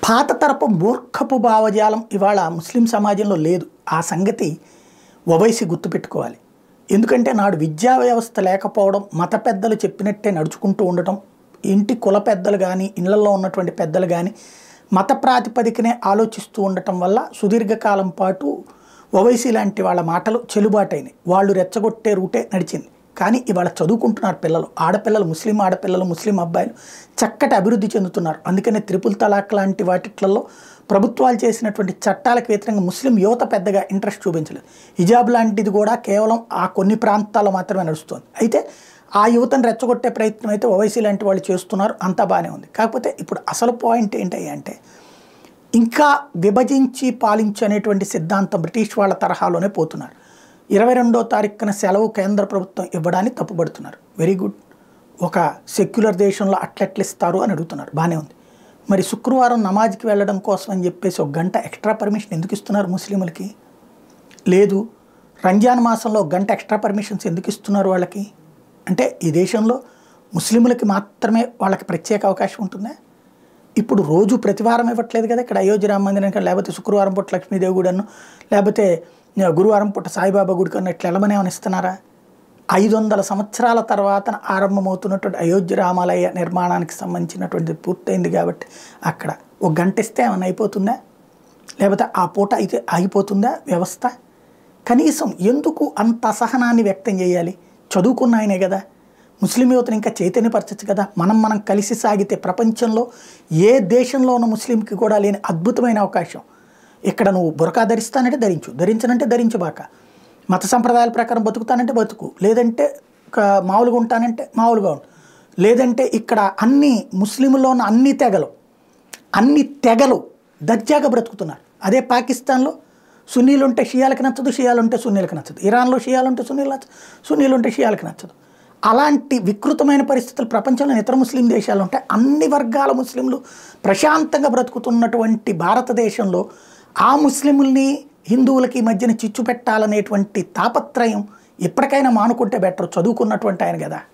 పాత తరపు మూర్ఖపు భావజాలం ఇవాళ ముస్లిం సమాజంలో లేదు ఆ సంగతి ఓవైసీ గుర్తుపెట్టుకోవాలి ఎందుకంటే నాడు విద్యా వ్యవస్థ లేకపోవడం మత పెద్దలు చెప్పినట్టే నడుచుకుంటూ ఉండటం ఇంటి కుల పెద్దలు కానీ ఇళ్లలో ఉన్నటువంటి పెద్దలు కానీ మత ప్రాతిపదికనే ఆలోచిస్తూ ఉండటం వల్ల సుదీర్ఘకాలం పాటు ఓవైసీ లాంటి వాళ్ళ మాటలు చెల్లుబాటైనాయి వాళ్ళు రెచ్చగొట్టే రూటే నడిచింది కానీ ఇవాళ చదువుకుంటున్నారు పిల్లలు ఆడపిల్లలు ముస్లిం ఆడపిల్లలు ముస్లిం అబ్బాయిలు చక్కటి అభివృద్ధి చెందుతున్నారు అందుకనే త్రిపుల్ తలాక్ లాంటి వాటిట్లలో ప్రభుత్వాలు చేసినటువంటి చట్టాలకు వ్యతిరేకంగా ముస్లిం యువత పెద్దగా ఇంట్రెస్ట్ చూపించలేదు హిజాబ్ లాంటిది కూడా కేవలం ఆ కొన్ని ప్రాంతాల్లో మాత్రమే నడుస్తుంది అయితే ఆ యువతను రెచ్చగొట్టే ప్రయత్నం అయితే ఓవైసీ లాంటి వాళ్ళు చేస్తున్నారు అంతా బాగానే ఉంది కాకపోతే ఇప్పుడు అసలు పాయింట్ ఏంటి అంటే ఇంకా విభజించి పాలించు అనేటువంటి సిద్ధాంతం బ్రిటిష్ వాళ్ళ తరహాలోనే పోతున్నారు ఇరవై రెండో తారీఖున సెలవు కేంద్ర ప్రభుత్వం ఇవ్వడానికి తప్పుపడుతున్నారు వెరీ గుడ్ ఒక సెక్యులర్ దేశంలో అట్లెట్లు ఇస్తారు అని అడుగుతున్నారు బాగానే ఉంది మరి శుక్రవారం నమాజ్కి వెళ్ళడం కోసం అని చెప్పేసి ఒక గంట ఎక్స్ట్రా పర్మిషన్ ఎందుకు ఇస్తున్నారు ముస్లింలకి లేదు రంజాన్ మాసంలో ఒక గంట ఎక్స్ట్రా పర్మిషన్స్ ఎందుకు ఇస్తున్నారు వాళ్ళకి అంటే ఈ దేశంలో ముస్లింలకి మాత్రమే వాళ్ళకి ప్రత్యేక అవకాశం ఉంటుందా ఇప్పుడు రోజు ప్రతివారం ఇవ్వట్లేదు కదా ఇక్కడ అయోధ్య రామ మందిరం కానీ లేకపోతే శుక్రవారం పుట్ట లక్ష్మీదేవి గుడను లేకపోతే గురువారం పుట్ట సాయిబాబా గుడి కన్నా ఇట్లా వెళ్ళమనేమని ఇస్తున్నారా ఐదు వందల సంవత్సరాల తర్వాత ఆరంభమవుతున్నటువంటి అయోధ్య రామాలయ నిర్మాణానికి సంబంధించినటువంటి పూర్తయింది కాబట్టి అక్కడ ఒక గంట ఇస్తే ఏమైనా అయిపోతుందా లేకపోతే ఆ పూట అయితే ఆగిపోతుందా వ్యవస్థ కనీసం ఎందుకు అంత అసహనాన్ని వ్యక్తం చేయాలి చదువుకున్న ఆయనే కదా ముస్లిం యువతను ఇంకా చైతన్యపరచచ్చు కదా మనం మనం కలిసి సాగితే ప్రపంచంలో ఏ దేశంలో ఉన్న ముస్లింకి కూడా లేని అద్భుతమైన అవకాశం ఇక్కడ నువ్వు బురకా ధరిస్తానంటే ధరించు ధరించనంటే ధరించబాక మత సంప్రదాయాల ప్రకారం బతుకుతానంటే బతుకు లేదంటే క- మామూలుగా ఉంటానంటే మామూలుగా ఉండు లేదంటే ఇక్కడ అన్ని ముస్లింలో ఉన్న అన్ని తెగలు అన్ని తెగలు దర్జాగా బ్రతుకుతున్నారు అదే పాకిస్తాన్లో సున్నీలు ఉంటే షియాలకు నచ్చదు షియాలు ఉంటే సున్నీలకు నచ్చదు ఇరాన్లో షియాలు ఉంటే సున్నీలు నచ్చదు సున్నీలు ఉంటే షియాలకు నచ్చదు అలాంటి వికృతమైన పరిస్థితులు ప్రపంచంలో ఇతర ముస్లిం దేశాలు ఉంటాయి అన్ని వర్గాల ముస్లింలు ప్రశాంతంగా బ్రతుకుతున్నటువంటి భారతదేశంలో ఆ ముస్లింల్ని హిందువులకి మధ్యన చిచ్చు పెట్టాలనేటువంటి తాపత్రయం ఎప్పటికైనా మానుకుంటే బెటర్ చదువుకున్నటువంటి ఆయన కదా